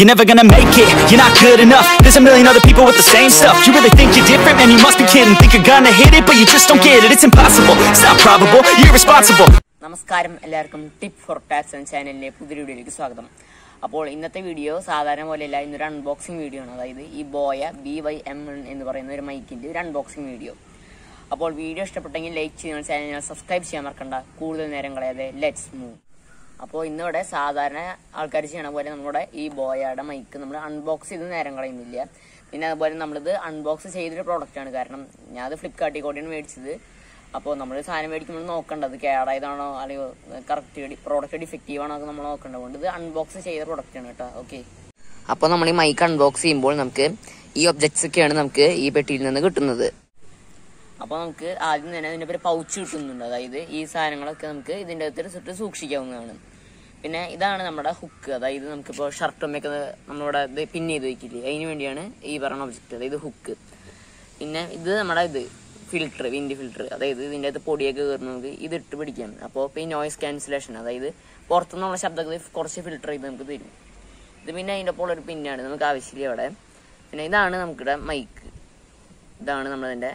You're never gonna make it, you're not good enough There's a million other people with the same stuff You really think you're different? Man, you must be kidding Think you're gonna hit it, but you just don't get it It's impossible, it's not probable, you're irresponsible നമസ്കാരം എല്ലാവർക്കും tip four tax എന്ന ചാനലിലെ പുതിയ വീഡിയോയിലേക്ക് സ്വാഗതം അപ്പോൾ ഇന്നത്തെ video സാധാരണ പോലെയല്ല ഇന്നൊരു അൺബോക്സിംഗ് വീഡിയോ ആണ് അതായത് ഈ ബോയ ബി വൈ എം എന്ന് പറയുന്ന ഒരു മൈക്കിന്റെ ഒരു അൺബോക്സിംഗ് വീഡിയോ അപ്പോൾ വീഡിയോ ഇഷ്ടപ്പെട്ടെങ്കിൽ ലൈക്ക് ചെയ്യുന്ന ചാനൽ സബ്സ്ക്രൈബ് ചെയ്യാൻ മറക്കണ്ട കൂടുതൽ നേരം കളയാതെ ലെറ്റ്സ് മൂവ് അപ്പോൾ ഇന്നിവിടെ സാധാരണ ആൾക്കാർ ചെയ്യണ പോലെ നമ്മുടെ ഈ ബോയയുടെ മൈക്ക് നമ്മൾ അൺബോക്സ് ചെയ്ത് നേരം കളയുന്നില്ല പിന്നെ അതുപോലെ നമ്മളിത് അൺബോക്സ് ചെയ്തൊരു പ്രോഡക്റ്റാണ് കാരണം ഞാൻ അത് ഫ്ലിപ്കാർട്ടിൽ കൂടിയാണ് മേടിച്ചത് അപ്പോൾ നമ്മൾ സാധനം മേടിക്കുമ്പോൾ നോക്കേണ്ടത് കേടായതാണോ അല്ലെങ്കിൽ കറക്റ്റ് പ്രോഡക്റ്റ് ഡിഫക്റ്റീവ് ആണോ എന്ന് നമ്മൾ നോക്കേണ്ടത് കൊണ്ട് ഇത് അൺബോക്സ് ചെയ്ത പ്രോഡക്റ്റ് ആണ് കേട്ടോ ഓക്കെ അപ്പോൾ നമ്മൾ ഈ മൈക്ക് അൺബോക്സ് ചെയ്യുമ്പോൾ നമുക്ക് ഈ ഒബ്ജക്ട്സ് ഒക്കെയാണ് നമുക്ക് ഈ പെട്ടിയിൽ നിന്ന് കിട്ടുന്നത് അപ്പോൾ നമുക്ക് ആദ്യം തന്നെ ഇതിൻ്റെ ഒരു പൗച്ച് കിട്ടുന്നുണ്ട് അതായത് ഈ സാധനങ്ങളൊക്കെ നമുക്ക് ഇതിൻ്റെ അകത്ത് ഇട്ട് സൂക്ഷിക്കാവുന്നതാണ് പിന്നെ ഇതാണ് നമ്മുടെ ഹുക്ക് അതായത് നമുക്കിപ്പോൾ ഷർട്ടുമൊക്കെ നമ്മളിവിടെ ഇത് പിൻ ചെയ്ത് വെക്കില്ലേ അതിന് വേണ്ടിയാണ് ഈ പറയുന്ന ഒബ്ജക്റ്റ് അതായത് ഹുക്ക് പിന്നെ ഇത് നമ്മുടെ ഇത് ഫിൽറ്റർ വിൻഡ് ഫിൽറ്റർ അതായത് ഇതിൻ്റെ അകത്ത് പൊടിയൊക്കെ കയറുന്ന നമുക്ക് ഇത് ഇട്ട് പിടിക്കാം അപ്പോൾ ഇപ്പോൾ ഈ നോയിസ് ക്യാൻസലേഷൻ അതായത് പുറത്തുനിന്നുള്ള ശബ്ദമൊക്കെ കുറച്ച് ഫിൽറ്റർ ചെയ്ത് നമുക്ക് തരും ഇത് പിന്നെ അതിൻ്റെ ഒപ്പം ഒരു പിന്നാണ് നമുക്ക് ആവശ്യമില്ല അവിടെ പിന്നെ ഇതാണ് നമുക്കിവിടെ മൈക്ക് ഇതാണ് നമ്മളതിൻ്റെ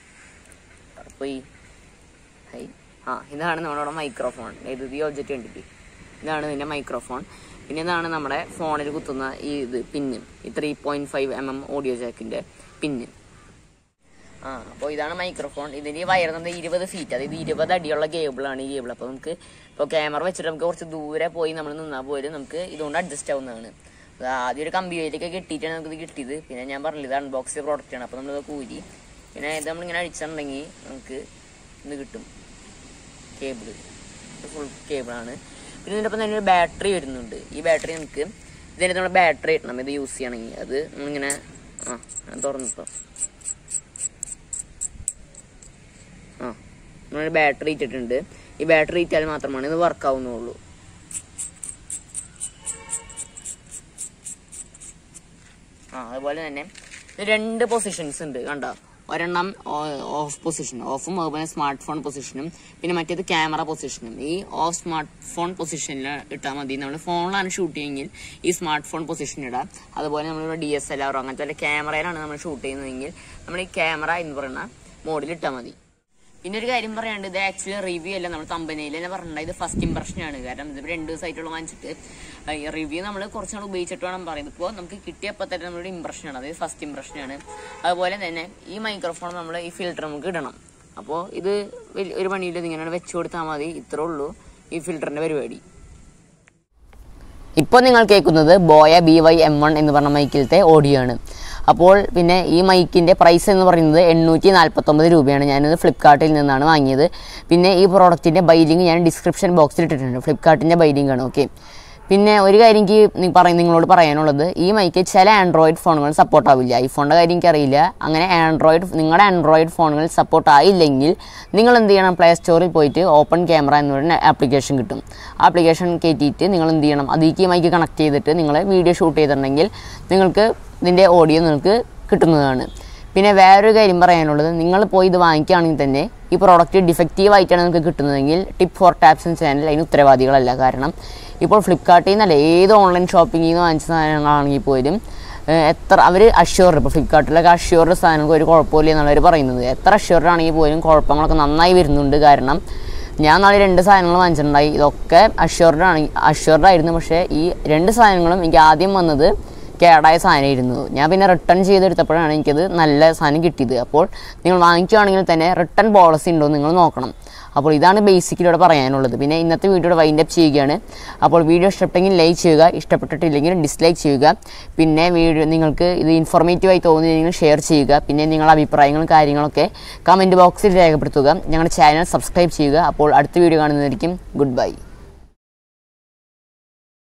പോയി ഹൈ ആ ഇതാണ് നമ്മുടെ മൈക്രോഫോൺ ഇത് ഈ ഒബ്ജക്റ്റ് കണ്ടിട്ട് ഇതാണ് ഇതിൻ്റെ മൈക്രോഫോൺ പിന്നെ ഇതാണ് നമ്മുടെ ഫോണിൽ കുത്തുന്ന ഈ ഇത് പിന്ന് ഈ three point five M M audio ജാക്കിൻ്റെ പിന്ന് ആ അപ്പോൾ ഇതാണ് മൈക്രോഫോൺ ഇതിന് വയർ നമ്മുടെ ഇരുപത് ഫീറ്റ് അതായത് ഇരുപത് അടിയുള്ള കേബിളാണ് ഈ കേബിൾ അപ്പോൾ നമുക്ക് ഇപ്പോൾ ക്യാമറ വെച്ചിട്ട് നമുക്ക് കുറച്ച് ദൂരെ പോയി നമ്മൾ നിന്നാൽ പോലും നമുക്ക് ഇതുകൊണ്ട് അഡ്ജസ്റ്റ് ആവുന്നതാണ് അത് ആദ്യം ഒരു കമ്പ്യൂട്ടറിലേക്ക് കിട്ടിയിട്ടാണ് നമുക്കിത് കിട്ടിയത് പിന്നെ ഞാൻ പറഞ്ഞില്ല ഇത് അൺബോക്സ് പ്രോഡക്റ്റ് ആണ് അപ്പോൾ നമ്മളിത് കൂരി പിന്നെ ഇത് നമ്മളിങ്ങനെ അടിച്ചിട്ടുണ്ടെങ്കിൽ നമുക്ക് ഇത് കിട്ടും കേബിൾ ഫുൾ കേബിളാണ് പിന്നെ ഇതിൻ്റെ ഒപ്പം തന്നെ ഒരു ബാറ്ററി വരുന്നുണ്ട് ഈ ബാറ്ററി നമുക്ക് ഇതിൻ്റെ നമ്മൾ ബാറ്ററി ഇടണം ഇത് യൂസ് ചെയ്യണമെങ്കിൽ അത് നമ്മളിങ്ങനെ ആ ഞാൻ തുറന്നിപ്പോൾ ആ നമ്മൾ ബാറ്ററി ഇട്ടിട്ടുണ്ട് ഈ ബാറ്ററി ഇട്ടാൽ മാത്രമാണ് ഇത് വർക്ക് ആവുന്നുള്ളൂ ആ അതുപോലെ തന്നെ ഇത് രണ്ട് പൊസിഷൻസ് ഉണ്ട് കണ്ടോ ഒരെണ്ണം ഓഫ് പൊസിഷൻ ഓഫും അതുപോലെ സ്മാർട്ട് ഫോൺ പൊസിഷനും പിന്നെ മറ്റേത് ക്യാമറ പൊസിഷനും ഈ ഓഫ് സ്മാർട്ട് ഫോൺ പൊസിഷനിൽ ഇട്ടാൽ മതി നമ്മൾ ഫോണിലാണ് ഷൂട്ട് ചെയ്യുമെങ്കിൽ ഈ സ്മാർട്ട് ഫോൺ പൊസിഷൻ ഇടാം അതുപോലെ നമ്മൾ ഡി എസ് എൽ ആറോ അങ്ങനത്തെ വല്ല ക്യാമറയിലാണ് നമ്മൾ ഷൂട്ട് ചെയ്യുന്നതെങ്കിൽ നമ്മൾ ഈ ക്യാമറ എന്ന് പറയുന്ന മോഡിൽ ഇട്ടാൽ മതി പിന്നെ ഒരു കാര്യം പറയാണ്ട് ഇത് ആക്ച്വലി റിവ്യൂ അല്ല നമ്മൾ കമ്പനിയിൽ തന്നെ പറഞ്ഞത് ഇത് ഫസ്റ്റ് ഇംപ്രഷൻ ആണ് കാരണം ഇത് രണ്ട് ദിവസമായിട്ടുള്ള വാങ്ങിച്ചിട്ട് റിവ്യൂ നമ്മൾ കുറച്ച് നാൾ ഉപയോഗിച്ചിട്ട് വേണം പറയുന്നത് ഇപ്പോൾ നമുക്ക് കിട്ടിയപ്പോൾ തന്നെ നമ്മുടെ ഇംപ്രഷൻ ആണ് അതായത് ഫസ്റ്റ് ഇംപ്രഷൻ ആണ് അതുപോലെ തന്നെ ഈ മൈക്രോഫോൺ നമ്മൾ ഈ ഫിൽറ്റർ നമുക്ക് ഇടണം അപ്പോൾ ഇത് വലിയ- ഒരു പണിയില്ല ഇതിങ്ങനെ വെച്ചു കൊടുത്താൽ മതി ഇത്രേ ഉള്ളൂ ഈ ഫിൽറ്ററിന്റെ പരിപാടി ഇപ്പോൾ നിങ്ങൾ കേൾക്കുന്നത് Boya B Y M one എന്ന് പറഞ്ഞ മൈക്കിലത്തെ ഓഡിയോ ആണ് അപ്പോൾ പിന്നെ ഈ മൈക്കിൻ്റെ പ്രൈസ് എന്ന് പറയുന്നത് എണ്ണൂറ്റി നാൽപ്പത്തൊമ്പത് രൂപയാണ് ഞാനിത് ഫ്ലിപ്കാർട്ടിൽ നിന്നാണ് വാങ്ങിയത് പിന്നെ ഈ പ്രോഡക്റ്റിൻ്റെ ബൈ ലിങ്ക് ഞാൻ ഡിസ്ക്രിപ്ഷൻ ബോക്സിൽ ഇട്ടിട്ടുണ്ട് ഫ്ലിപ്കാർട്ടിൻ്റെ ബൈ ലിങ്ക് ആണ് ഓക്കെ പിന്നെ ഒരു കാര്യം എനിക്ക് നി- പറയ നിങ്ങളോട് പറയാനുള്ളത് ഈ മൈക്ക് ചില ആൻഡ്രോയിഡ് ഫോണുകൾ സപ്പോർട്ട് ആവില്ല ഐഫോണിൻ്റെ കാര്യം എനിക്കറിയില്ല അങ്ങനെ ആൻഡ്രോയിഡ് നിങ്ങളുടെ ആൻഡ്രോയിഡ് ഫോണുകൾ സപ്പോർട്ട് ആയില്ലെങ്കിൽ നിങ്ങൾ എന്ത് ചെയ്യണം പ്ലേ സ്റ്റോറിൽ പോയിട്ട് ഓപ്പൺ ക്യാമറ എന്ന് പറയുന്ന ആപ്ലിക്കേഷൻ കിട്ടും ആ ആപ്ലിക്കേഷൻ കയറ്റിയിട്ട് നിങ്ങൾ എന്ത് ചെയ്യണം അതിലേക്ക് ഈ മൈക്ക് കണക്ട് ചെയ്തിട്ട് നിങ്ങൾ വീഡിയോ ഷൂട്ട് ചെയ്തിട്ടുണ്ടെങ്കിൽ നിങ്ങൾക്ക് ഇതിൻ്റെ ഓഡിയോ നിങ്ങൾക്ക് കിട്ടുന്നതാണ് പിന്നെ വേറൊരു കാര്യം പറയാനുള്ളത് നിങ്ങൾ പോയി ഇത് വാങ്ങിക്കുകയാണെങ്കിൽ തന്നെ ഈ പ്രോഡക്റ്റ് ഡിഫക്റ്റീവ് ആയിട്ടാണ് നിങ്ങൾക്ക് കിട്ടുന്നതെങ്കിൽ ടിപ്പ് ഫോർ ടാപ്സ് ചാനൽ അതിന് ഉത്തരവാദികളല്ല കാരണം ഇപ്പോൾ ഫ്ലിപ്കാർട്ടിൽ നിന്നല്ല ഏത് ഓൺലൈൻ ഷോപ്പിങ്ങിൽ നിന്ന് വാങ്ങിച്ച സാധനങ്ങളാണെങ്കിൽ പോലും ഏഹ് എത്ര അവർ അഷ്യൂർ ഇപ്പോൾ ഫ്ലിപ്കാർട്ടിലൊക്കെ അഷ്യൂർഡ് സാധനങ്ങൾക്ക് ഒരു കുഴപ്പമില്ല എന്നുള്ളവർ പറയുന്നത് എത്ര അഷ്യൂർഡ് ആണെങ്കിൽ പോലും കുഴപ്പങ്ങളൊക്കെ നന്നായി വരുന്നുണ്ട് കാരണം ഞാൻ നാളെ രണ്ട് സാധനങ്ങൾ വാങ്ങിച്ചിട്ടുണ്ടായി ഇതൊക്കെ അഷ്യൂർഡ് ആണ് അഷ്യൂർഡ് ആയിരുന്നു പക്ഷേ ഈ രണ്ട് സാധനങ്ങളും എനിക്ക് ആദ്യം വന്നത് കേടായ സാധനമായിരുന്നു ഞാൻ പിന്നെ റിട്ടേൺ ചെയ്തെടുത്തപ്പോഴാണ് എനിക്കത് നല്ല സാധനം കിട്ടിയത് അപ്പോൾ നിങ്ങൾ വാങ്ങിക്കുകയാണെങ്കിൽ തന്നെ റിട്ടേൺ പോളിസി ഉണ്ടോ എന്ന് നിങ്ങൾ നോക്കണം അപ്പോൾ ഇതാണ് ബേസിക്കിലൂടെ പറയാനുള്ളത് പിന്നെ ഇന്നത്തെ വീഡിയോയുടെ വൈൻഡ് അപ്പ് ചെയ്യുകയാണ് അപ്പോൾ വീഡിയോ ഇഷ്ടപ്പെട്ടെങ്കിൽ ലൈക്ക് ചെയ്യുക ഇഷ്ടപ്പെട്ടിട്ടില്ലെങ്കിൽ ഡിസ്ലൈക്ക് ചെയ്യുക പിന്നെ വീഡിയോ നിങ്ങൾക്ക് ഇത് ഇൻഫോർമേറ്റീവായി തോന്നിയെങ്കിൽ ഷെയർ ചെയ്യുക പിന്നെ നിങ്ങളുടെ അഭിപ്രായങ്ങളും കാര്യങ്ങളൊക്കെ കമൻറ്റ് ബോക്സിൽ രേഖപ്പെടുത്തുക ഞങ്ങളുടെ ചാനൽ സബ്സ്ക്രൈബ് ചെയ്യുക അപ്പോൾ അടുത്ത വീഡിയോ കാണുന്നതായിരിക്കും ഗുഡ് ബൈ